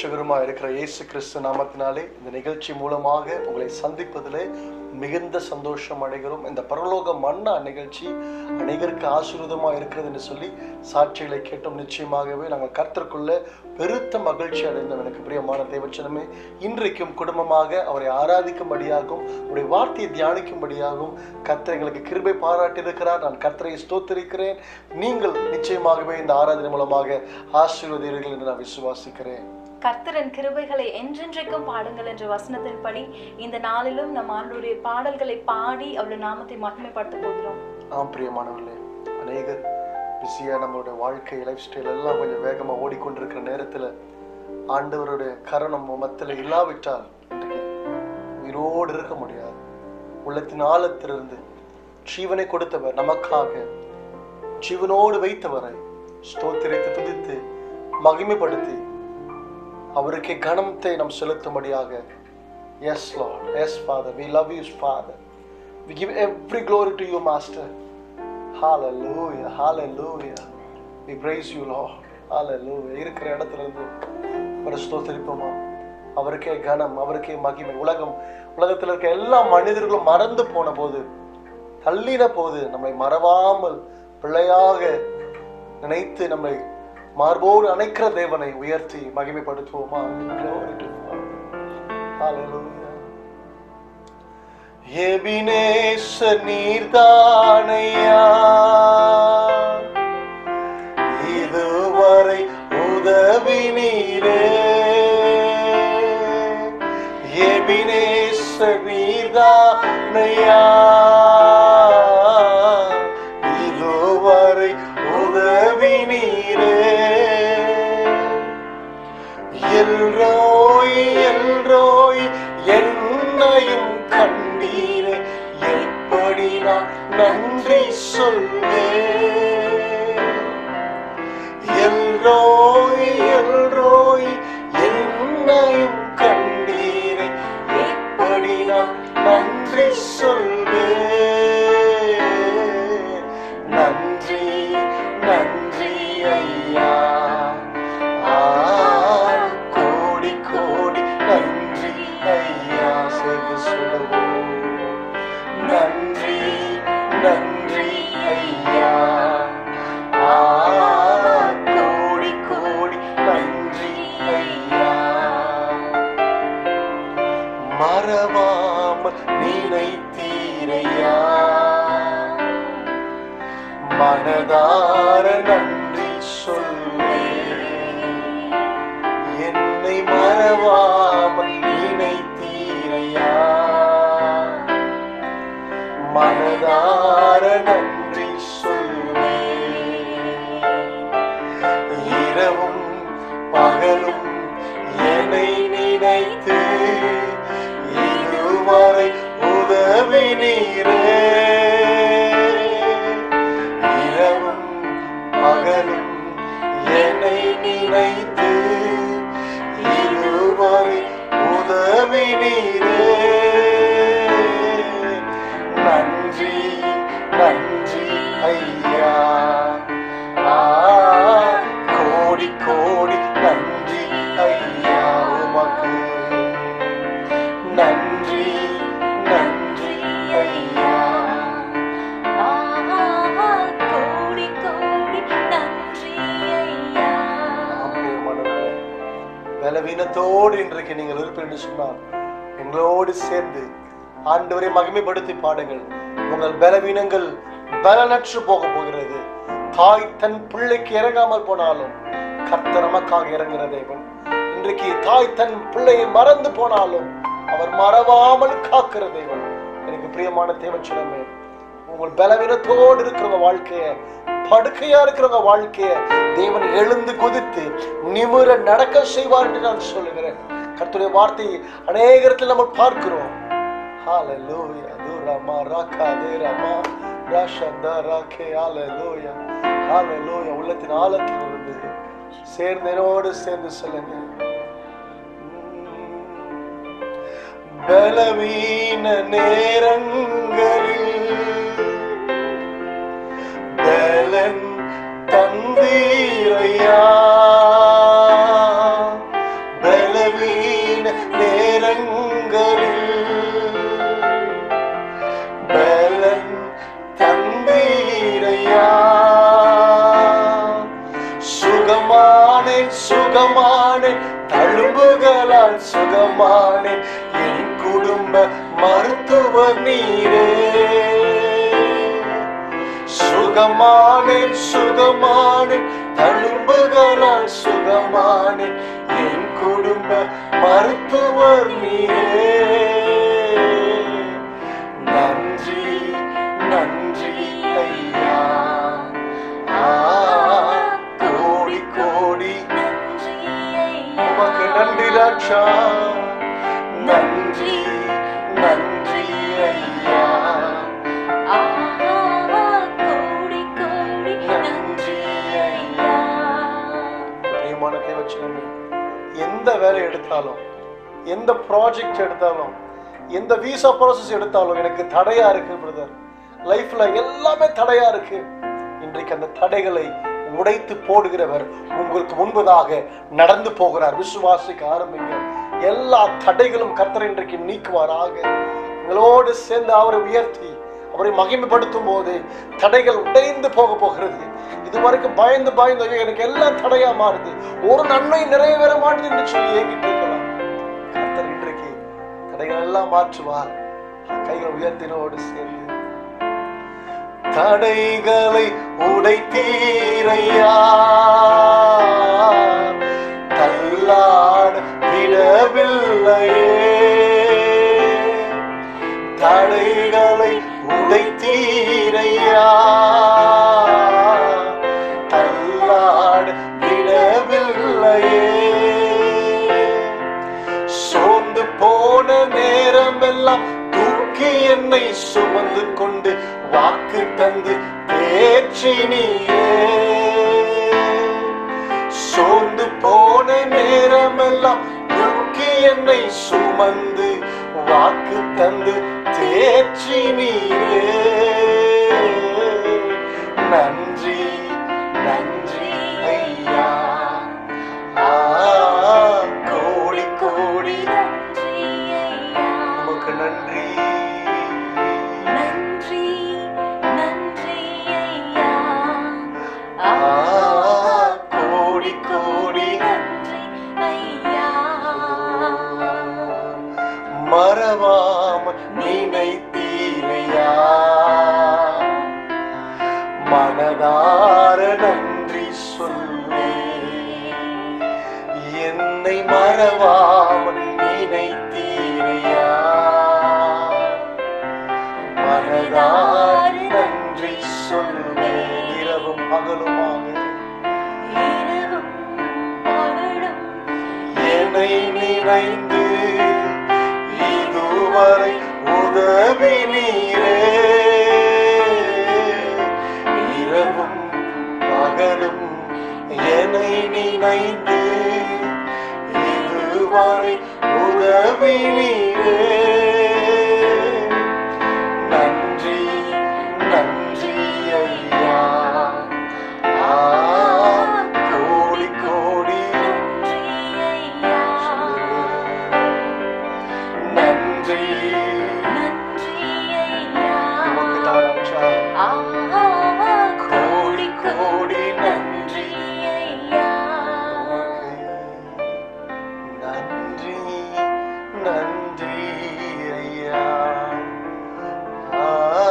இரட்சகருமா இருக்கிற இயேசு கிறிஸ்து நாமத்தினாலே இந்த நிகழ்ச்சி மூலமாக உங்களை சந்திப்பதிலே மிகுந்த சந்தோஷம் அடைகிறோம் இந்த பரலோக மன்னா நிகழ்ச்சி அநேகருக்கு ஆசீர்வாதமாக இருக்கிறது என்று சொல்லி சாட்சிகளை கேட்டோம் நிச்சயமாகவே நாங்கள் கர்த்தருக்குள்ள பெருத்த மகிழ்ச்சி அடைந்தோம் எனக்கு பிரியமான தேவச்சனமே இன்றைக்கும் குடும்பமாக அவரை ஆராதிக்கும்படியாகவும் அவருடைய வார்த்தையை தியானிக்கும்படியாகவும் கர்த்தர் எங்களுக்கு கிருபை பாராட்டியிருக்கிறார் நான் கர்த்தரை ஸ்தோத்திரிக்கிறேன் நீங்கள் நிச்சயமாகவே இந்த ஆராதனை மூலமாக ஆசீர்வதிகள் என்று நான் விசுவாசிக்கிறேன் கர்த்தரின் கிருபைகளை என்றென்றைக்கும் பாடுங்கள் என்ற வசனத்தின்படி இந்த நாளிலும் நம் ஆண்டுடைய பாடல்களை பாடி அவருடைய நாமத்தை மகிமைப்படுத்த போகிறோம் ஆம் பிரியமானவர்களே அநேகர் பிஸியாக நம்மளுடைய வாழ்க்கை லைஃப் ஸ்டைல் எல்லாம் கொஞ்சம் வேகமாக ஓடிக்கொண்டிருக்கிற நேரத்தில் ஆண்டவருடைய கரணம் மத்தியில் இல்லாவிட்டால் இன்றைக்கு உயிரோடு இருக்க முடியாது உள்ளத்தின் ஆழத்திலிருந்து ஜீவனை கொடுத்தவர் நமக்காக ஜீவனோடு வைத்தவரை ஸ்தோத்திரித்து துதித்து மகிமைப்படுத்தி அவருக்கே கணத்தை நாம் செலுத்தும்படியாக yes lord yes father we love you father we give every glory to you master hallelujah hallelujah we praise you lord hallelujah இருக்கிற இடத்துல இருந்து ஒரு ஸ்தோத்திரிப்போமா அவருக்கே கனம் அவருக்கே மகிமை உலகம் உலகத்தில் இருக்க எல்லா மனிதர்களும் மறந்து போன போது தள்ளின போது நம்மை மறவாமல் பிள்ளையாக நினைத்து நம்மை மார்போடு அணைக்கிற தேவனை உயர்த்தி மகிமைப்படுத்துவோமா Glory to God. Hallelujah. எபினேச நீர்தானையா இதுவரை உதவி நீரே எபினேச நீர்தானையா இதுவரை உதவி நீரே எல்ரோய் எல்ரோய் என்னையும் கண்டீரே எப்படி நான் நன்றி சொல்வேன் எல்ரோய் எல்ரோய் என்னையும் கண்டீரே எப்படி நான் நன்றி சொல்வேன் நன்றி நன்றி ஐயா ஆ, கோடி கோடி நன்றி ஐயா சேர்ந்து சொல்லுவோம் நன்றி நன்றி ஐயா ஆ, கோடி கோடி நன்றி ஐயா மறவாமல் நினைத்தீரையா மனதார நன்றி சொல்வேன் என்னை மறவாமல் நினைத்தீரையா மனதார நன்றி சொல்வேன் இரவும் பகலும் என்னை நினைத்து இதுவரை உதவி நீரே இரவும் பகலும் என்னை நினைத்து இதுவரை உதவி நீரே நன்றி நன்றி ஐயா ஆ, கோடி கோடி நன்றி ஐயா உமக்கு நன்றி நன்றி ஐயா கோடி கோடி நன்றி ஐயா ஆமென். பலவீனத்தோடு இன்றைக்கு நீங்கள் இருப்பீர்கள் என்று சொன்னால் எங்களோடு சேர்ந்து ஆண்டவரை மகிமைப்படுத்தி பாடுங்கள் உங்கள் பலவீனங்கள் பலனற்று போக போகிறது தாய் தன் பிள்ளைக்கு இறங்காமல் போனாலும் கர்த்தர் நமக்காக இறங்குகிற தேவன் இன்றைக்கு தாய் தன் பிள்ளையை மறந்து போனாலும் அவர் மறவாமல் காக்கிற தேவன் எனக்கு பிரியமான தேவச்சிடமே உங்கள் பலவீனத்தோடு இருக்கிறவங்க வாழ்க்கைய படுக்கையா இருக்கிறவங்க வாழ்க்கைய தேவன் எழுந்து குதித்து நிமிர நடக்க செய்வார் என்று நான் சொல்லுகிறேன் கர்த்தருடைய வார்த்தையை அநேகத்தில் நம்ம பார்க்கிறோம் ஹalleluya துரமா ராகா தேரமா ராஷந்தா ராகே ஹalleluya ஹalleluya உள்ளத்தின் ஆழத்தில் இருந்து சேர்ந்து என்னோடு சேர்ந்து சொல்லுங்க பலவீன நேரங்களில் பலன் தந்தீரையா பலவீன நேரங்களில் பலன் தந்தீரையா சுகமானேன் சுகமானேன் தழும்புகளால் சுகமானேன் என் குடும்ப மருத்துவர் நீரே சுகமானேன் சுகமானேன் தழும்புகளால் சுகமானேன் என் குடும்ப மருத்துவர் நீரே நன்றி நன்றி ஐயா ஆ, கோடி கோடி உமக்கு நன்றி ராஜா நன்றி நன்றி ஐயா பிரியமான தேவச்சனமே எந்த வேலை எடுத்தாலும் எந்த ப்ராஜெக்ட் எடுத்தாலும் எந்த விசா ப்ராசஸ் எடுத்தாலும் எனக்கு தடையா இருக்கு பிரதர் லைஃப்ல எல்லாமே தடையா இருக்கு இன்றைக்கு அந்த தடைகளை உடைத்து போடுகிறவர் உங்களுக்கு முன்பதாக நடந்து போகிறார் விசுவாசிக்க ஆரம்பிங்க எல்லா தடைகளும் கர்த்தர் இன்றைக்கு நீக்குவாராக எங்களோடு சேர்ந்து அவரை உயர்த்தி அவரை மகிமைப்படுத்தும் போது தடைகள் உடைந்து போக போகிறது இதுவரைக்கும் பயந்து பயந்து ஐயோ, எனக்கு எல்லாம் தடையா மாறுது ஒரு நன்மை நிறைவேற மாட்டேது என்று சொல்லி ஏங்கிட்டு இருக்கலாம் கர்த்தர் இன்றைக்கு தடைகள் எல்லாம் மாற்றுவார் கைகளை உயர்த்தினோடு சேர்ந்து தடைகளை உடைத்தீரையா தள்ளாட விடவில்லையே தடைகளை உடைத்தீரையா தள்ளாட விடவில்லையே சோர்ந்து போன நேரமெல்லாம் தூக்கி என்னை சுமந்து கொண்டு வாக்கு தந்து தேர்ச்சி நீயே சோர்ந்து போன நேரமெல்லாம் தூக்கி என்னை சுமந்து வாக்கு தந்து தேர்ச்சி நீயே நன்றி நன்றி ஐயா ஆ, கோடி கோடி உமக்கு நன்றி ஆ, கோடி கோடி மறவாம நினைத்தீரையா மனதார நன்றி சொல்வே என்னை மறவாமல் நினைத்தீரையா மனதார நன்றி சொல்வே இரவும் பகலுமாக என்னை நினைந்து இதுவரை உதவி நீரே இரவும் பகலும் என்னை நினைந்து இதுவரை உதவி நீரே நன்றி நன்றி ஐயா ஆ, கோடி கோடி நன்றி உமக்கு தான் ராஜா. கோடி கோடி நன்றி நன்றி நன்றி ஐயா ஆ,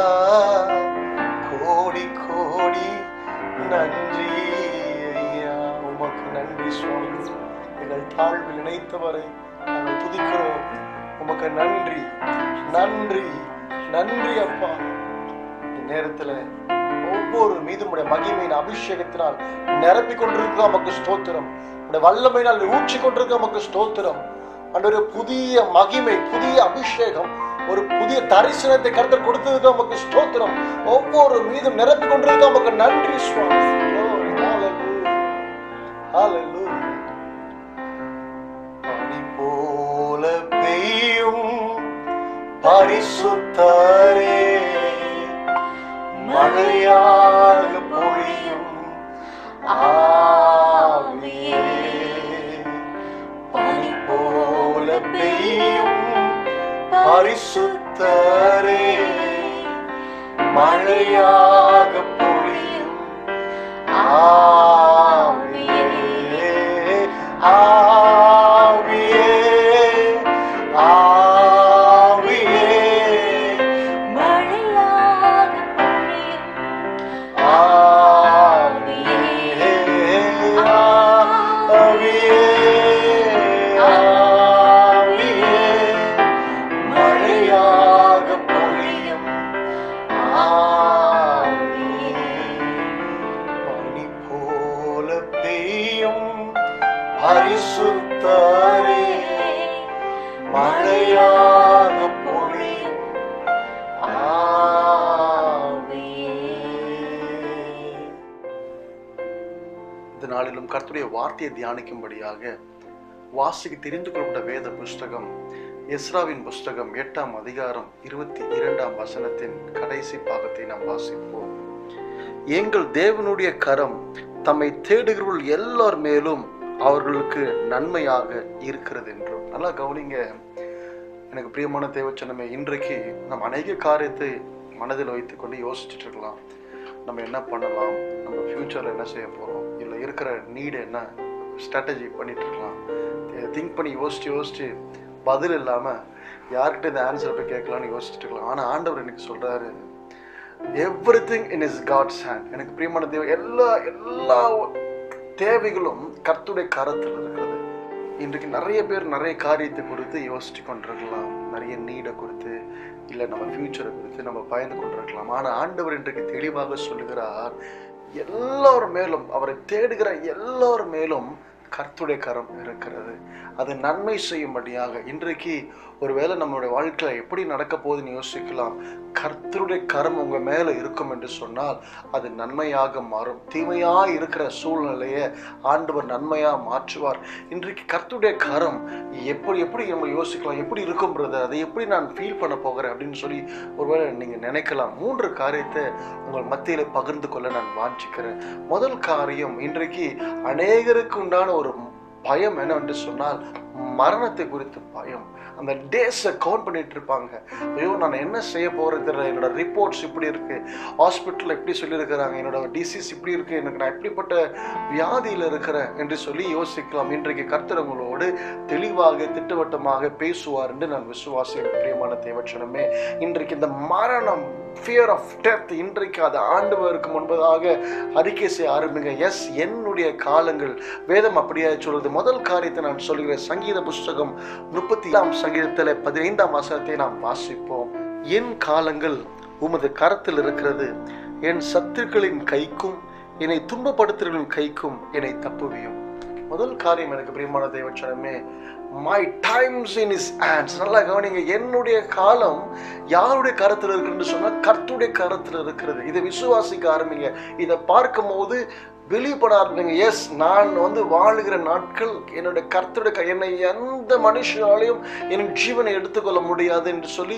கோடி கோடி நன்றி ஐயா உமக்கு நன்றி சுவாமி எங்கள் தாழ்வில் நினைத்தவரை நாங்கள் துதிக்கிறோம் உமக்கு நன்றி நன்றி நன்றி அப்பா இந்த நேரத்துல ஒவ்வொரு மீதும் உடைய மகிமையின் அபிஷேகத்தினால் நிரப்பிக் கொண்டிருக்க நமக்கு ஸ்தோத்திரம் உடைய வல்லமையினால் ஊற்றி கொண்டிருக்க நமக்கு ஸ்தோத்திரம் அன்றொரு புதிய மகிமை புதிய அபிஷேகம் ஒரு புதிய தரிசனத்தை கருத்தர் கொடுத்ததுக்கு நமக்கு ஸ்தோத்திரம் ஒவ்வொரு மீதும் நிரப்பிக் கொண்டிருக்க நமக்கு நன்றி சுவாமி Glory, hallelujah. Hallelujah. பனி போல பெய்யும் பரிசுத்தரே மழையாக பொழியும் ஆவியே பனி போல பெய்யும் பரிசுத்தரே மழையாக பொழியும் ஆவியே ஆவியே ஆவியே மழையாக பொழியும் ஆவியே ஆவியே ஆவியே மழையாக பொழியும் ஆவியே பனி போல பெய்யும் பரிசுத்தரே மழையாக பொழியும் ஆவியே இந்த நாளிலும் கர்த்தருடைய வார்த்தையை தியானிக்கும்படியாக வாசிக்கு தெரிந்து கொள்ளப்பட்ட வேத புஸ்தகம் எஸ்ராவின் புஸ்தகம் எட்டாம் அதிகாரம் இருபத்தி இரண்டாம் வசனத்தின் கடைசி பாகத்தை நாம் வாசிப்போம் எங்கள் தேவனுடைய கரம் தம்மை தேடுகிறவர்கள் எல்லார் மேலும் அவர்களுக்கு நன்மையாக இருக்கிறது என்றும் நல்லா கவனிங்க எனக்கு பிரியமான தேவச்சனமே இன்றைக்கு நம்ம அநேக காரியத்தை மனதில் வைத்துக்கொண்டு யோசிச்சுட்டு இருக்கலாம் நம்ம என்ன பண்ணலாம் நம்ம ஃப்யூச்சரில் என்ன செய்ய போகிறோம் இல்லை இருக்கிற நீடு என்ன ஸ்ட்ராட்டஜி பண்ணிட்டு இருக்கலாம் திங்க் பண்ணி யோசிச்சு யோசிச்சு பதில் இல்லாமல் யார்கிட்ட இந்த ஆன்சர் போய் கேட்கலாம்னு யோசிச்சுட்டு இருக்கலாம் ஆனால் ஆண்டவர் எனக்கு சொல்கிறாரு everything in his God's hand எனக்கு பிரியமான தேவ எல்லா எல்லா தேவைகளும் கர்த்துடைய கரத்தில் இருக்கிறது இன்றைக்கு நிறைய பேர் நிறைய காரியத்தை குறித்து யோசிச்சு கொண்டிருக்கலாம் நிறைய நீடை குறித்து இல்லை நம்ம ஃப்யூச்சரை குறித்து நம்ம பயந்து கொண்டிருக்கலாம் ஆனால் ஆண்டவர் இன்றைக்கு தெளிவாக சொல்லுகிறார் எல்லார் மேலும் அவரை தேடுகிற எல்லார் மேலும் கர்த்துடைய கரம் இருக்கிறது அது நன்மை செய்யும்படியாக இன்றைக்கு ஒருவேளை நம்மளுடைய வாழ்க்கையில் எப்படி நடக்க போகுதுன்னு யோசிக்கலாம் கர்த்தருடைய கரம் உங்க மேல இருக்கும் என்று சொன்னால் அது நன்மையாக மாறும் தீமையா இருக்கிற சூழ்நிலையை ஆண்டவர் நன்மையா மாற்றுவார் இன்றைக்கு கர்த்தருடைய கரம் எப்படி எப்படி நம்ம யோசிக்கலாம் எப்படி இருக்கும் பிரதர் அதை எப்படி நான் ஃபீல் பண்ண போகிறேன் அப்படின்னு சொல்லி ஒருவேளை நீங்க நினைக்கலாம் மூன்று காரியத்தை உங்கள் மத்தியில பகிர்ந்து கொள்ள நான் வாஞ்சிக்கிறேன் முதல் காரியம் இன்றைக்கு அநேகருக்கு உண்டான ஒரு பயம் என்னவென்று சொன்னால் மரணத்தை குறித்து பயம் அந்த டேஸை கவுண்ட் பண்ணிட்டு இருப்பாங்க ஐயோ நான் என்ன செய்ய போகிறது தெரியல என்னோட ரிப்போர்ட்ஸ் இப்படி இருக்கு ஹாஸ்பிட்டலில் இப்படி சொல்லியிருக்கிறாங்க என்னோட டிசீஸ் இப்படி இருக்கு எனக்கு நான் எப்படிப்பட்ட வியாதியில் இருக்கிறேன் என்று சொல்லி யோசிக்கலாம் இன்றைக்கு கர்த்தர் உங்களோடு தெளிவாக திட்டவட்டமாக பேசுவார் என்று நான் விசுவாசிக்கிறேன் பிரியமான தேவச்சனமே இன்றைக்கு இந்த மரணம் ஃபியர் ஆஃப் டெத் இன்றைக்கு அது ஆண்டவருக்கு முன்பதாக அறிக்கை செய்ய ஆரம்பிங்க எஸ் என்னுடைய காலங்கள் வேதம் அப்படியே சொல்றது முதல் காரியத்தை நான் சொல்கிறேன் சங்கீத புஸ்தகம் முப்பத்தி ஏழாம் சங்கீதத்தில் பதினைந்தாம் வசனத்தை நாம் வாசிப்போம் என் காலங்கள் உமது கரத்தில் இருக்கிறது என் சத்துருக்களின் கைக்கும் என்னை துன்பப்படுத்துகிறவர்களின் கைக்கும் என்னை தப்புவியும் முதல் காரியம் எனக்கு பிரியமான தேவச்சனமே my times in his hands நல்லா கவனிங்க என்னுடைய காலம் யாருடைய கரத்தில் இருக்குன்னு சொன்னா கர்த்துடைய கரத்தில் இருக்கிறது இதை விசுவாசிக்க ஆரம்பிங்க இதை பார்க்கும்போது வெளிப்பட ஆரம்பிங்க எஸ் நான் வந்து வாழுகிற நாட்கள் என்னுடைய கர்த்தருடைய கை- என்னை எந்த மனுஷனாலையும் என் ஜீவனை எடுத்துக்கொள்ள முடியாது என்று சொல்லி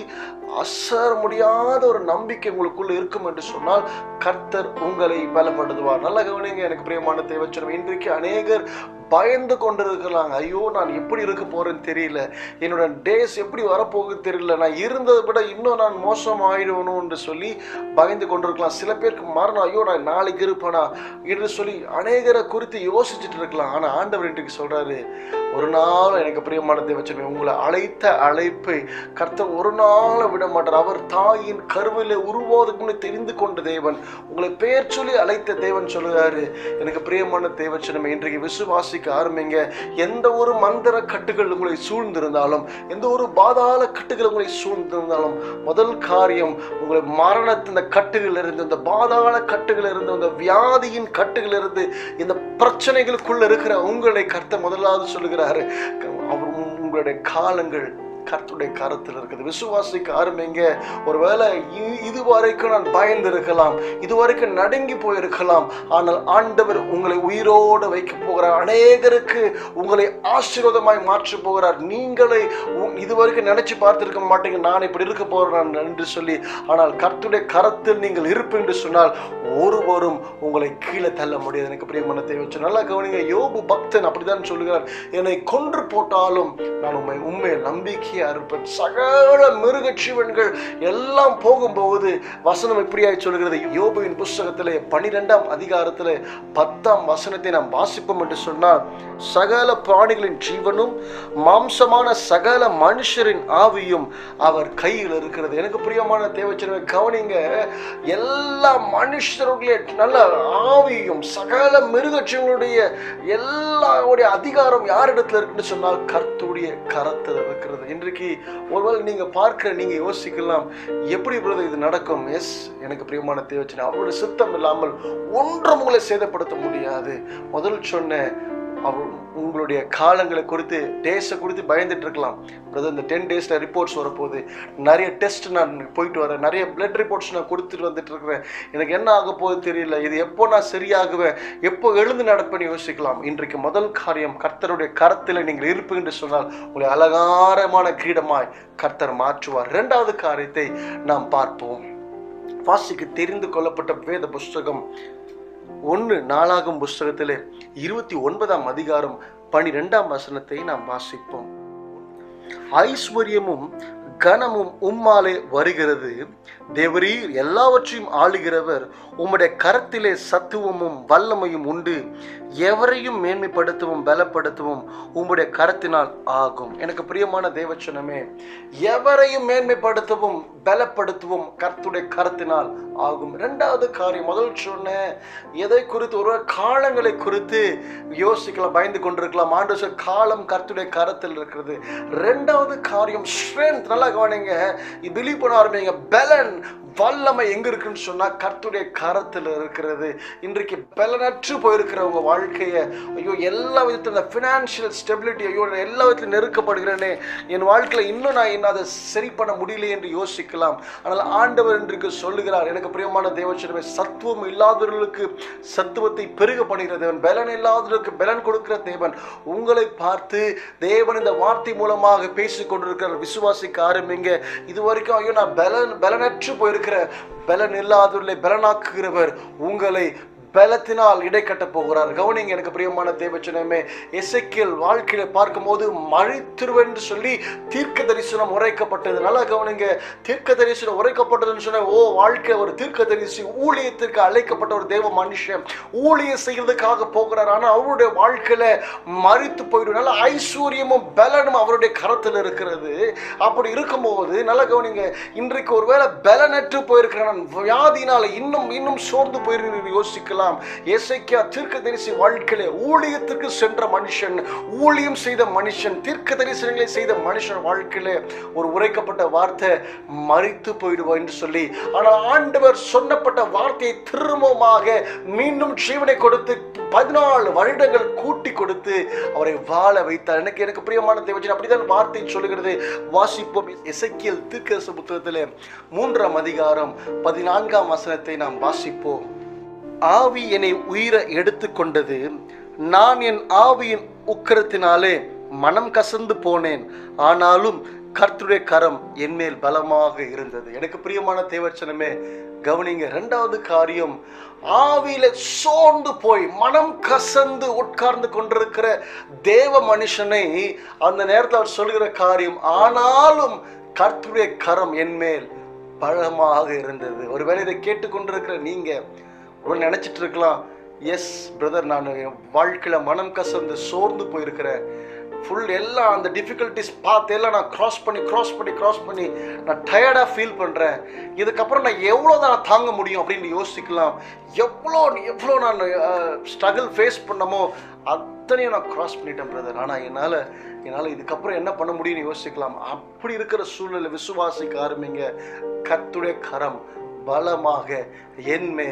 அசர முடியாத ஒரு நம்பிக்கை உங்களுக்குள்ள இருக்கும் என்று சொன்னால் கர்த்தர் உங்களை பலப்படுத்துவார் நல்ல கவனிங்க எனக்கு பிரியமான தேவச்சனம் இன்றைக்கு அநேகர் பயந்து கொண்டிருக்கலாம் ஐயோ நான் எப்படி இருக்க போறேன்னு தெரியல என்னோட டேஸ் எப்படி வரப்போகுது தெரியல நான் இருந்ததை விட இன்னும் நான் மோசம் ஆயிடுவணும் என்று சொல்லி பயந்து கொண்டிருக்கலாம் சில பேருக்கு மரணம் ஐயோ நான் நாளைக்கு இருப்பேனா என்று சொல்லி அநேகரை குறித்து யோசிச்சுட்டு இருக்கலாம் ஆனா ஆண்டவர் இன்றைக்கு சொல்றாரு ஒரு நாள் எனக்கு பிரியமான தேவச்சமே உங்களை அழைத்த அழைப்பை கர்த்தர் ஒரு நாள் விட மாட்டார் அவர் தாயின் கருவிலே உருவாவதுக்கு முன்னே தெரிந்து கொண்ட தேவன் உங்களை பெயர் சொல்லி அழைத்த தேவன் சொல்லுறாரு எனக்கு பிரியமான தேவச்சனமே இன்றைக்கு விசுவாசிக்க ஆரம்பிங்க எந்த ஒரு மந்திர கட்டுகள் உங்களை சூழ்ந்திருந்தாலும் எந்த ஒரு பாதாள கட்டுகள் உங்களை சூழ்ந்திருந்தாலும் முதல் காரியம் உங்களை மரணத்தின் இந்த கட்டுகள் இருந்து இந்த பாதாள கட்டுகள் இருந்து இந்த வியாதியின் கட்டுகள் இருந்து இந்த பிரச்சனைகளுக்குள்ள இருக்கிற உங்களை கர்த்த முதலாவது சொல்லுகிறாரு அவர் உங்களுடைய காலங்கள் கர்த்துடைய கரத்தில் இருக்குது விசுவாசிக்க ஆரம்பிங்க ஒருவேளை இ- இதுவரைக்கும் நான் பயந்து இருக்கலாம் இதுவரைக்கும் நடுங்கி போயிருக்கலாம் ஆனால் ஆண்டவர் உங்களை உயிரோடு வைக்க போகிறார் அநேகருக்கு உங்களை ஆசீர்வாதமாய் மாற்ற போகிறார் நீங்களே உ- இதுவரைக்கும் நினைச்சு பார்த்திருக்க மாட்டீங்க நான் இப்படி இருக்க போறேன் என்று சொல்லி ஆனால் கர்த்துடைய கரத்தில் நீங்கள் இருப்பு என்று சொன்னால் ஒருவரும் உங்களை கீழே தள்ள முடியாது எனக்கு பிரியமனத்தை வச்சு நல்லா கவனிங்க யோபு பக்தன் அப்படிதான் சொல்லுகிறார் என்னை கொன்று போட்டாலும் நான் உண்மை உண்மையை நம்பிக்கையா இருப்பேன் சகல மிருக ஜீவன்கள் எல்லாம் போகும்போது வசனம் இப்படியாய் சொல்கிறது யோபுவின் புஸ்தகத்திலே பனிரெண்டாம் அதிகாரத்திலே பத்தாம் வசனத்தை நாம் வாசிப்போம் என்று சொன்னால் சகல பிராணிகளின் ஜீவனும் மாம்சமான சகல மனுஷரின் ஆவியும் அவர் கையில் இருக்கிறது எனக்கு பிரியமான தேவச்சனவை கவனிங்க எல்லா மனுஷருடைய நல்ல ஆவியும் சகல மிருக ஜீவனுடைய எல்லாருடைய அதிகாரம் யாரிடத்துல இருக்குன்னு சொன்னால் கர்த்துடைய கரத்தில் இருக்கிறது இன்றைக்கு ஒருவேளை நீங்க பார்க்கிற நீங்க யோசிக்கலாம் எப்படி பிரதர் இது நடக்கும் எஸ் எனக்கு பிரியமான தேவச்சனை அவருடைய சித்தம் இல்லாமல் ஒன்றும் உங்களை சேதப்படுத்த முடியாது முதல் சொன்ன அவர் உங்களுடைய காலங்களை குறித்து டேஸை குறித்து பயந்துட்டு இருக்கலாம் பிரதர் இந்த டென் டேஸில் ரிப்போர்ட்ஸ் வரப்போகுது நிறைய டெஸ்ட் நான் போயிட்டு வரேன் நிறைய பிளட் ரிப்போர்ட்ஸ் நான் கொடுத்துட்டு வந்துட்டு இருக்கிறேன் எனக்கு என்ன ஆக போகுது தெரியல இது எப்போ நான் சரியாகுவேன் எப்போ எழுந்து நடப்பேன்னு யோசிக்கலாம் இன்றைக்கு முதல் காரியம் கர்த்தருடைய கரத்தில் நீங்கள் இருப்பு என்று சொன்னால் உங்களை அலங்காரமான கிரீடமாய் கர்த்தர் மாற்றுவார் இரண்டாவது காரியத்தை நாம் பார்ப்போம் வாசிக்கு தெரிந்து கொள்ளப்பட்ட வேத புஸ்தகம் ஒன்று நாளாகும் புஸ்தகத்திலே இருபத்தி ஒன்பதாம் அதிகாரம் பனிரெண்டாம் வசனத்தை நாம் வாசிப்போம் ஐஸ்வர்யமும் கனமும் உம்மாலே வருகிறது தேவரீர் எல்லாவற்றையும் ஆளுகிறவர் உம்முடைய கரத்திலே சத்துவமும் வல்லமையும் உண்டு எவரையும் மேன்மைப்படுத்தவும் பலப்படுத்தவும் உம்முடைய கரத்தினால் ஆகும் எனக்கு பிரியமான தேவச்சனமே எவரையும் மேன்மைப்படுத்தவும் பலப்படுத்தவும் கர்த்துடைய கரத்தினால் ஆகும் இரண்டாவது காரியம் முதல் சொன்ன எதை குறித்து ஒரு காலங்களை குறித்து யோசிக்கலாம் பயந்து கொண்டிருக்கலாம் ஆண்டு சொல் காலம் கர்த்துடைய கரத்தில் இருக்கிறது ரெண்டாவது காரியம் ஸ்ட்ரென்த் நல்லா கவனிங்க பிலீவ் பண்ண ஆரம்பிங்க பலன் வல்லமை எங்க இருக்குன்னு சொன்னா கர்த்துடைய கரத்தில் இருக்கிறது இன்றைக்கு பலனற்று போயிருக்கிற உங்க வாழ்க்கையை ஐயோ எல்லா விதத்துல இந்த ஃபினான்ஷியல் ஸ்டெபிலிட்டி ஐயோ நான் எல்லா விதத்திலும் நெருக்கப்படுகிறேனே என் வாழ்க்கையில இன்னும் நான் இன்னும் அதை சரி பண்ண முடியல என்று யோசிக்கலாம் ஆனால் ஆண்டவர் இன்றைக்கு சொல்லுகிறார் எனக்கு பிரியமான தேவச்சனமே சத்துவம் இல்லாதவர்களுக்கு சத்துவத்தை பெருக பண்ணுகிற தேவன் பலன் இல்லாதவர்களுக்கு பலன் கொடுக்கிற தேவன் உங்களை பார்த்து தேவன் இந்த வார்த்தை மூலமாக பேசிக் கொண்டிருக்கிறார் விசுவாசிக்க ஆரம்பிங்க இது வரைக்கும் ஐயோ நான் பலன் பலனற்று போயிருக்கிற பலன் இல்லாதவர்களை பலனாக்குகிறவர் உங்களை பலத்தினால் இடை கட்ட போகிறார் கவனிங்க எனக்கு பிரியமான தேவச்சனமே எசைக்கியல் வாழ்க்கையில பார்க்கும்போது மழைத்திருவன் என்று சொல்லி தீர்க்க தரிசனம் உரைக்கப்பட்டது நல்லா கவனிங்க தீர்க்க தரிசனம் உரைக்கப்பட்டதுன்னு சொன்ன ஓ வாழ்க்கை ஒரு தீர்க்க தரிசி ஊழியத்திற்கு அழைக்கப்பட்ட ஒரு தேவ மனுஷன் ஊழியம் செய்யறதுக்காக போகிறார் ஆனா அவருடைய வாழ்க்கையில மறித்து போயிடும் நல்ல ஐஸ்வர்யமும் பலனும் அவருடைய கரத்தில் இருக்கிறது அப்படி இருக்கும்போது நல்லா கவனிங்க இன்றைக்கு ஒருவேளை பலனற்று போயிருக்கிற நான் வியாதினால இன்னும் இன்னும் சோர்ந்து போயிருக்கிறது யோசிக்கலாம் எசைக்கியா தீர்க்க தரிசி வாழ்க்கையில ஊழியத்திற்கு சென்ற மனுஷன் ஊழியம் செய்த மனுஷன் தீர்க்க தரிசனங்களை செய்த மனுஷன் வாழ்க்கையில ஒரு உரைக்கப்பட்ட வார்த்தை மறித்து போயிடுவோம் என்று சொல்லி ஆனால் ஆண்டவர் சொன்னப்பட்ட வார்த்தையை திரும்பமாக மீண்டும் ஜீவனை கொடுத்து பதினாலு வருடங்கள் கூட்டி கொடுத்து அவரை வாழ வைத்தார் எனக்கு எனக்கு பிரியமான தேவஜன் அப்படிதான் வார்த்தை சொல்லுகிறது வாசிப்போம் எசைக்கியல் தீர்க்கதரிசி புத்தகத்திலே மூன்றாம் அதிகாரம் பதினான்காம் வசனத்தை நாம் வாசிப்போம் ஆவி என்னை உயிரை எடுத்துக்கொண்டது நான் என் ஆவியின் உக்கிரத்தினாலே மனம் கசந்து போனேன் ஆனாலும் கர்த்தருடைய கரம் என்மேல் பலமாக இருந்தது எனக்கு பிரியமான தேவச்சனமே கவனிங்க ரெண்டாவது காரியம் ஆவியில சோர்ந்து போய் மனம் கசந்து உட்கார்ந்து கொண்டிருக்கிற தேவ மனுஷனை அந்த நேரத்தில் அவர் சொல்லுகிற காரியம் ஆனாலும் கர்த்தருடைய கரம் என்மேல் பலமாக இருந்தது ஒருவேளை இதை கேட்டுக்கொண்டிருக்கிற நீங்க ஒரு நினைச்சிட்டு இருக்கலாம் எஸ் பிரதர் நான் என் வாழ்க்கையில மனம் கசந்து சோர்ந்து போயிருக்கிறேன் ஃபுல் எல்லாம் அந்த டிஃபிகல்ட்டிஸ் பார்த்து எல்லாம் நான் கிராஸ் பண்ணி கிராஸ் பண்ணி கிராஸ் பண்ணி நான் டயர்டாக ஃபீல் பண்ணுறேன் இதுக்கப்புறம் நான் எவ்வளோ தான் தாங்க முடியும் அப்படின்னு யோசிக்கலாம் எவ்வளோ எவ்வளோ நான் ஸ்ட்ரகிள் ஃபேஸ் பண்ணமோ அத்தனையும் நான் கிராஸ் பண்ணிட்டேன் பிரதர் ஆனால் என்னால் என்னால் இதுக்கப்புறம் என்ன பண்ண முடியும்னு யோசிக்கலாம் அப்படி இருக்கிற சூழ்நிலை விசுவாசிக்க ஆரம்பிங்க கர்த்துடைய கரம் பலமாக என் மேல்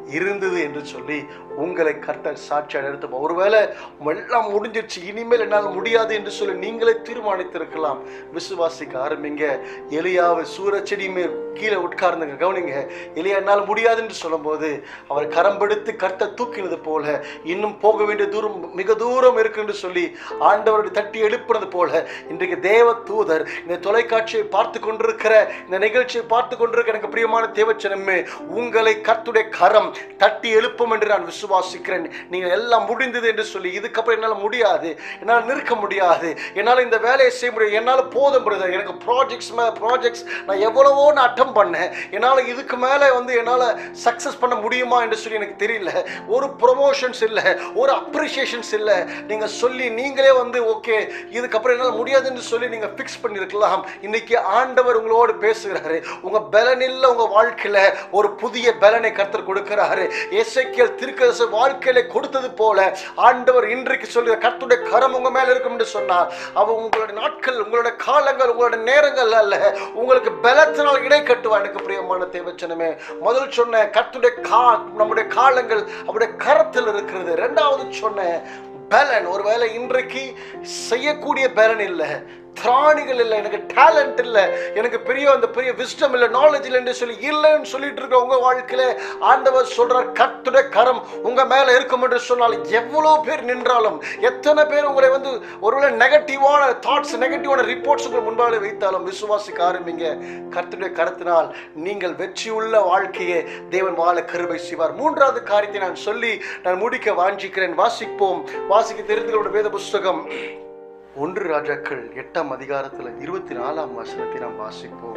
இருந்தது என்று சொல்லி உங்களை கர்த்தர் சாட்சியாக நிறுத்தும் ஒருவேளை எல்லாம் முடிஞ்சிருச்சு இனிமேல் என்னால் முடியாது என்று சொல்லி நீங்களே தீர்மானித்திருக்கலாம் விசுவாசிக்க ஆரம்பிங்க எலியாவை சூரச்செடி மேல் கீழே உட்கார்ந்துங்க கவனிங்க எலியா என்னால் முடியாது என்று சொல்லும்போது அவர் கரம் பிடித்து கர்த்தர் தூக்கினது போல இன்னும் போக வேண்டிய தூரம் மிக தூரம் இருக்கு என்று சொல்லி ஆண்டவருடைய தட்டி எழுப்புனது போல இன்றைக்கு தேவ தூதர் இந்த தொலைக்காட்சியை பார்த்து கொண்டிருக்கிற இந்த நிகழ்ச்சியை பார்த்து கொண்டிருக்கிற எனக்கு பிரியமான தேவச்சனமே உங்களை கர்த்துடைய கரம் தட்டி எழுப்பும் என்று நான் விசுவாசிக்கிறேன் நீங்கள் எல்லாம் முடிந்தது என்று சொல்லி இதுக்கப்புறம் என்னால் முடியாது என்னால் நிற்க முடியாது என்னால் இந்த வேலையை செய்ய முடியாது என்னால் போதும் பிரதர் எனக்கு ப்ராஜெக்ட்ஸ் மேலே ப்ராஜெக்ட்ஸ் நான் எவ்வளவோ நான் அட்டம் பண்ணேன் என்னால் இதுக்கு மேலே வந்து என்னால் சக்ஸஸ் பண்ண முடியுமா என்று சொல்லி எனக்கு தெரியல ஒரு ப்ரொமோஷன்ஸ் இல்லை ஒரு அப்ரிஷியேஷன்ஸ் இல்லை நீங்கள் சொல்லி நீங்களே வந்து ஓகே இதுக்கப்புறம் என்னால் முடியாது என்று சொல்லி நீங்கள் ஃபிக்ஸ் பண்ணியிருக்கலாம் இன்னைக்கு ஆண்டவர் உங்களோடு பேசுகிறாரு உங்கள் பலனில்ல உங்கள் வாழ்க்கையில் ஒரு புதிய பலனை கர்த்தர் கொடுக்கிறாரு எசைக்கியல் திருக்கரசு வாழ்க்கையில கொடுத்தது போல ஆண்டவர் இன்றைக்கு சொல்லுகிற கர்த்தருடைய கரம் உங்க மேல இருக்கும் என்று சொன்னார் அவ உங்களுடைய நாட்கள் உங்களுடைய காலங்கள் உங்களுடைய நேரங்கள் அல்ல உங்களுக்கு பலத்தினால் இடை கட்டுவா எனக்கு பிரியமான தேவச்சனமே முதல் சொன்ன கர்த்தருடைய கா நம்முடைய காலங்கள் அவருடைய கரத்தில் இருக்கிறது ரெண்டாவது சொன்ன பலன் ஒருவேளை இன்றைக்கு செய்யக்கூடிய பலன் இல்லை திராணிகள் இல்லை எனக்கு டேலண்ட் இல்லை எனக்கு பெரிய அந்த பெரிய விஸ்டம் இல்லை நாலேஜ் இல்லை என்று சொல்லி இல்லைன்னு சொல்லிட்டு இருக்க உங்க வாழ்க்கையில ஆண்டவர் சொல்றார் கர்த்துடைய கரம் உங்க மேல இருக்கும் என்று சொன்னால் எவ்வளோ பேர் நின்றாலும் எத்தனை பேர் உங்களை வந்து ஒருவேளை நெகட்டிவான தாட்ஸ் நெகட்டிவான ரிப்போர்ட்ஸ் உங்கள் முன்பாக வைத்தாலும் விசுவாசிக்க ஆரம்பிங்க கர்த்துடைய கரத்தினால் நீங்கள் வெற்றியுள்ள வாழ்க்கையை தேவன் வாழ கருவை செய்வார் மூன்றாவது காரியத்தை நான் சொல்லி நான் முடிக்க வாஞ்சிக்கிறேன் வாசிப்போம் வாசிக்க தெரிந்து வேத புஸ்தகம் ஒன்று ராஜாக்கள் எட்டாம் அதிகாரத்துல இருபத்தி நாலாம் வசனத்தை நாம் வாசிப்போம்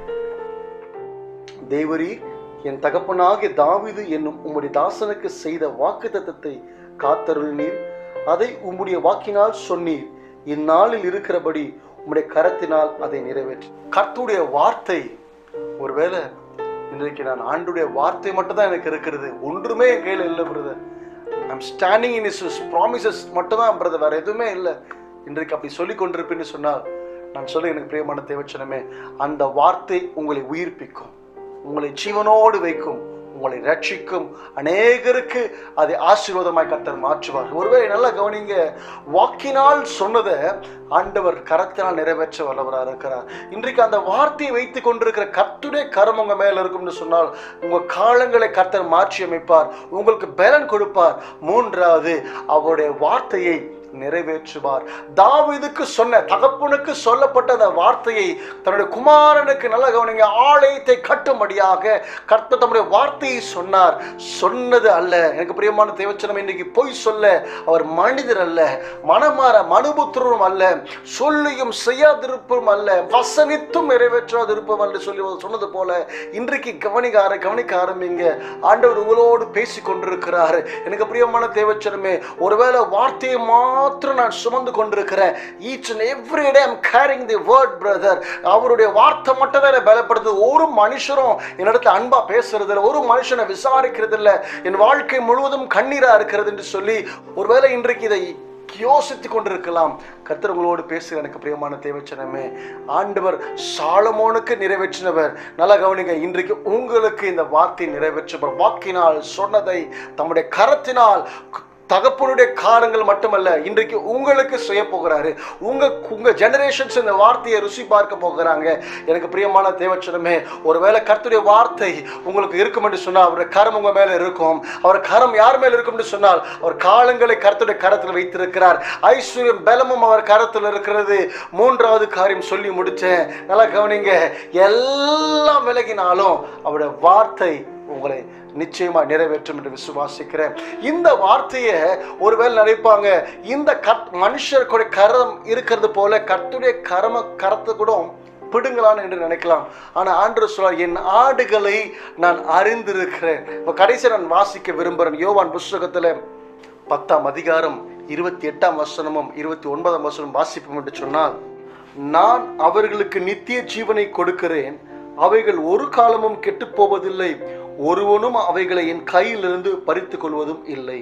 தேவரி என் தகப்பனாகிய தாவீது என்னும் உம்முடைய தாசனுக்கு செய்த வாக்கு தத்தத்தை காத்தருள் நீர் அதை உம்முடைய வாக்கினால் சொன்னீர் இந்நாளில் இருக்கிறபடி உம்முடைய கரத்தினால் அதை நிறைவேற்றி கர்த்துடைய வார்த்தை ஒருவேளை இன்றைக்கு நான் ஆண்டுடைய வார்த்தை மட்டும் தான் எனக்கு இருக்கிறது ஒன்றுமே என் கையில் இல்லை brother I'm standing in his promises மட்டும் தான் பிரதர் வேற எதுவுமே இல்லை இன்றைக்கு அப்படி சொல்லி கொண்டிருப்பேன்னு சொன்னால் நான் சொல்ல எனக்கு பிரியமான தேவச்சனமே அந்த வார்த்தை உங்களை உயிர்ப்பிக்கும் உங்களை ஜீவனோடு வைக்கும் உங்களை ரட்சிக்கும் அநேகருக்கு அதை ஆசீர்வாதமாய் கர்த்தர் மாற்றுவார் ஒருவேளை நல்லா கவனிங்க வாக்கினால் சொன்னதை ஆண்டவர் கரத்தினால் நிறைவேற்ற வல்லவராக இருக்கிறார் இன்றைக்கு அந்த வார்த்தையை வைத்து கொண்டிருக்கிற கர்த்துடைய கரம் உங்க மேல இருக்கும்னு சொன்னால் உங்க காலங்களை கர்த்தர் மாற்றி அமைப்பார் உங்களுக்கு பலன் கொடுப்பார் மூன்றாவது அவருடைய வார்த்தையை நிறைவேற்றுவார் தாவீதுக்கு சொன்ன தகப்பனுக்கு சொல்லப்பட்ட அந்த வார்த்தையை தன்னுடைய குமாரனுக்கு நல்ல கவனிங்க ஆலயத்தை கட்டும்படியாக கர்த்தர் தம்முடைய வார்த்தையை சொன்னார் சொன்னது அல்ல எனக்கு பிரியமான தேவச்சனம் இன்னைக்கு பொய் சொல்ல அவர் மனிதர் அல்ல மனமாற மனுபுத்திரரும் அல்ல சொல்லியும் செய்யாதிருப்பதும் அல்ல வசனித்தும் நிறைவேற்றாதிருப்போம் என்று சொல்லி சொன்னது போல இன்றைக்கு கவனிக்க ஆர- கவனிக்க ஆரம்பிங்க ஆண்டவர் உங்களோடு பேசி கொண்டிருக்கிறார் எனக்கு பிரியமான தேவச்சனமே ஒருவேளை வார்த்தையை மாத்திரம் நான் சுமந்து கொண்டிருக்கிறேன் each and every day I'm carrying the word brother அவருடைய வார்த்தை மட்டும் தான் என்னை பலப்படுத்துது ஒரு மனுஷரும் என்னிடத்துல அன்பா பேசுறது இல்லை ஒரு மனுஷனை விசாரிக்கிறது இல்லை என் வாழ்க்கை முழுவதும் கண்ணீரா இருக்கிறது என்று சொல்லி ஒருவேளை இன்றைக்கு இதை யோசித்து கொண்டிருக்கலாம் கர்த்தர் உங்களோடு பேசுகிற எனக்கு பிரியமான தேவச்சனமே ஆண்டவர் சாலமோனுக்கு நிறைவேற்றினவர் நல்லா கவனிங்க இன்றைக்கு உங்களுக்கு இந்த வார்த்தை நிறைவேற்றவர் வாக்கினால் சொன்னதை தம்முடைய கரத்தினால் தகப்பனுடைய காரங்கள் மட்டுமல்ல இன்றைக்கு உங்களுக்கு செய்ய போகிறாரு உங்க உங்க ஜெனரேஷன்ஸ் இந்த வார்த்தையை ருசி பார்க்க போகிறாங்க எனக்கு பிரியமான தேவச்சனமே ஒருவேளை கர்த்தருடைய வார்த்தை உங்களுக்கு இருக்கும் என்று சொன்னால் அவருடைய கரம் உங்க மேல இருக்கும் அவர் கரம் யார் மேல இருக்கும் என்று சொன்னால் அவர் காலங்களை கர்த்தருடைய கரத்தில் வைத்திருக்கிறார் ஐஸ்வர்யம் பலமும் அவர் கரத்தில் இருக்கிறது மூன்றாவது காரியம் சொல்லி முடிச்சேன் நல்லா கவனிங்க எல்லாம் விலகினாலும் அவருடைய வார்த்தை உங்களை நிச்சயமா நிறைவேற்றும் என்று விசுவாசிக்கிறேன் இந்த வார்த்தையை ஒருவேளை நினைப்பாங்க இந்த கத் மனுஷருடைய கரம் இருக்கிறது போல கர்த்துடைய கரம கரத்தை கூட பிடுங்கலான்னு என்று நினைக்கலாம் ஆனா ஆண்டு சொல்றார் என் ஆடுகளை நான் அறிந்திருக்கிறேன் இப்ப கடைசி நான் வாசிக்க விரும்புகிறேன் யோவான் புஸ்தகத்துல பத்தாம் அதிகாரம் இருபத்தி எட்டாம் வசனமும் இருபத்தி ஒன்பதாம் வசனம் வாசிப்போம் என்று சொன்னால் நான் அவர்களுக்கு நித்திய ஜீவனை கொடுக்கிறேன் அவைகள் ஒரு காலமும் கெட்டுப் போவதில்லை ஒருவனும் அவைகளை என் கையிலிருந்து பறித்து கொள்வதும் இல்லை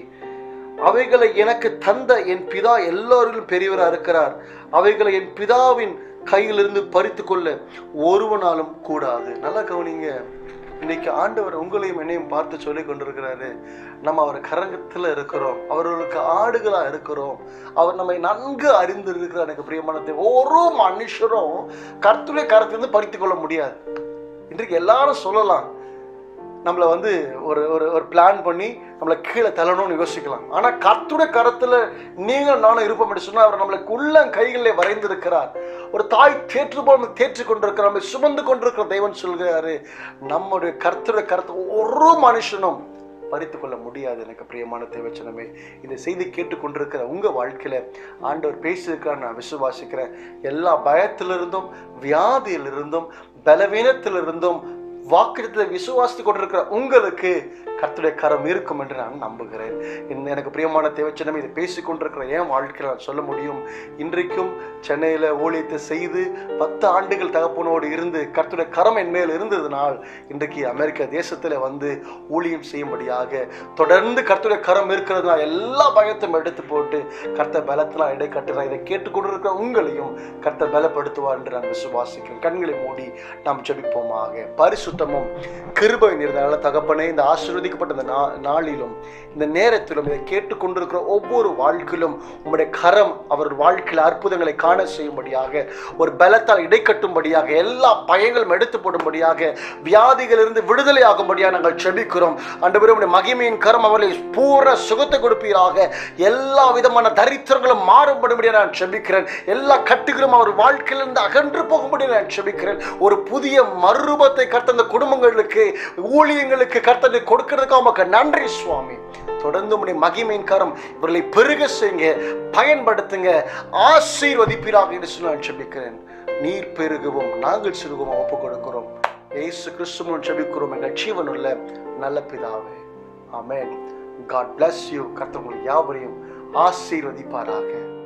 அவைகளை எனக்கு தந்த என் பிதா எல்லாரிலும் பெரியவரா இருக்கிறார் அவைகளை என் பிதாவின் கையிலிருந்து பறித்து கொள்ள ஒருவனாலும் கூடாது நல்லா கவனிங்க இன்னைக்கு ஆண்டவர் உங்களையும் என்னையும் பார்த்து சொல்லி கொண்டிருக்கிறாரு நம்ம அவர் கரங்கத்துல இருக்கிறோம் அவர்களுக்கு ஆடுகளா இருக்கிறோம் அவர் நம்மை நன்கு அறிந்து இருக்கிறார் எனக்கு பிரியமானத்தை ஒரு மனுஷரும் கர்த்துடைய கரத்திலிருந்து பறித்து கொள்ள முடியாது இன்றைக்கு எல்லாரும் சொல்லலாம் நம்மளை வந்து ஒரு ஒரு ஒரு பிளான் பண்ணி நம்மளை கீழே தள்ளணும்னு யோசிக்கலாம் ஆனால் கர்த்துடைய கரத்தில் நீங்கள் நானும் இருப்போம் என்று சொன்னால் அவர் நம்மளை உள்ள கைகளிலே வரைந்திருக்கிறார் ஒரு தாய் தேற்று போல் தேற்றி கொண்டிருக்கிறார் நம்மை சுமந்து கொண்டிருக்கிற தெய்வன் சொல்கிறாரு நம்முடைய கர்த்தருடைய கரத்தை ஒரு மனுஷனும் பறித்து கொள்ள முடியாது எனக்கு பிரியமான தேவச்சனமே இந்த செய்தி கேட்டுக்கொண்டிருக்கிற உங்க வாழ்க்கையில ஆண்டவர் பேசியிருக்கிறார் நான் விசுவாசிக்கிறேன் எல்லா பயத்திலிருந்தும் வியாதியிலிருந்தும் பலவீனத்திலிருந்தும் வாக்குறதை விசுவாசித்து கொண்டிருக்கிற உங்களுக்கு கர்த்தருடைய கரம் இருக்கும் என்று நான் நம்புகிறேன் இந்த எனக்கு பிரியமான தேவச்சனம் இதை பேசிக் கொண்டிருக்கிற என் வாழ்க்கையில் நான் சொல்ல முடியும் இன்றைக்கும் சென்னையில் ஊழியத்தை செய்து பத்து ஆண்டுகள் தகப்பனோடு இருந்து கர்த்தருடைய கரம் என் மேல் இருந்ததுனால் இன்றைக்கு அமெரிக்க தேசத்தில் வந்து ஊழியம் செய்யும்படியாக தொடர்ந்து கர்த்தருடைய கரம் இருக்கிறதுனால எல்லா பயத்தையும் எடுத்து போட்டு கர்த்தர் பலத்தெல்லாம் இடை கட்டுறேன் இதை கேட்டுக்கொண்டிருக்கிற உங்களையும் கர்த்தர் பலப்படுத்துவார் என்று நான் விசுவாசிக்கிறேன் கண்களை மூடி நாம் ஜெபிப்போமாக பரிசுத்தமும் கிருபை நிறைந்த தகப்பனே இந்த ஆசீர்வதிக்கப்பட்ட இந்த நா- நாளிலும் இந்த நேரத்திலும் இதை கேட்டுக்கொண்டிருக்கிற ஒவ்வொரு வாழ்க்கையிலும் உம்முடைய கரம் அவர் வாழ்க்கையில் அற்புதங்களை காண செய்யும்படியாக ஒரு பலத்தால் இடைக்கட்டும்படியாக எல்லா பயங்களும் எடுத்து போடும்படியாக வியாதிகளிலிருந்து விடுதலை ஆகும்படியாக நாங்கள் செபிக்கிறோம் அன்று உடைய மகிமையின் கரம் அவர்களை பூர்ண சுகத்தை கொடுப்பீராக எல்லா விதமான தரித்திரங்களும் மாறும்படியாக நான் செபிக்கிறேன் எல்லா கட்டுகளும் அவர் வாழ்க்கையிலிருந்து அகன்று போகும்படி நான் செபிக்கிறேன் ஒரு புதிய மறுரூபத்தை கர்த்த அந்த குடும்பங்களுக்கு ஊழியங்களுக்கு கர்த்தனை கொடுக்கிறதுக்கு உமக்கு நன்றி சுவாமி தொடர்ந்து உடைய மகிமையின் கரம் இவர்களை பெருக செய்யுங்க பயன்படுத்துங்க ஆசீர்வதிப்பீராக என்று சொல்லி நான் செபிக்கிறேன் நீர் பெருகவும் நாங்கள் சிறுகவும் ஒப்பு கொடுக்கிறோம் ஏசு கிறிஸ்துவும் செபிக்கிறோம் எங்கள் ஜீவனுள்ள நல்ல பிதாவே ஆமென் காட் bless யூ கர்த்தர் உங்களை யாவரையும் ஆசீர்வதிப்பாராக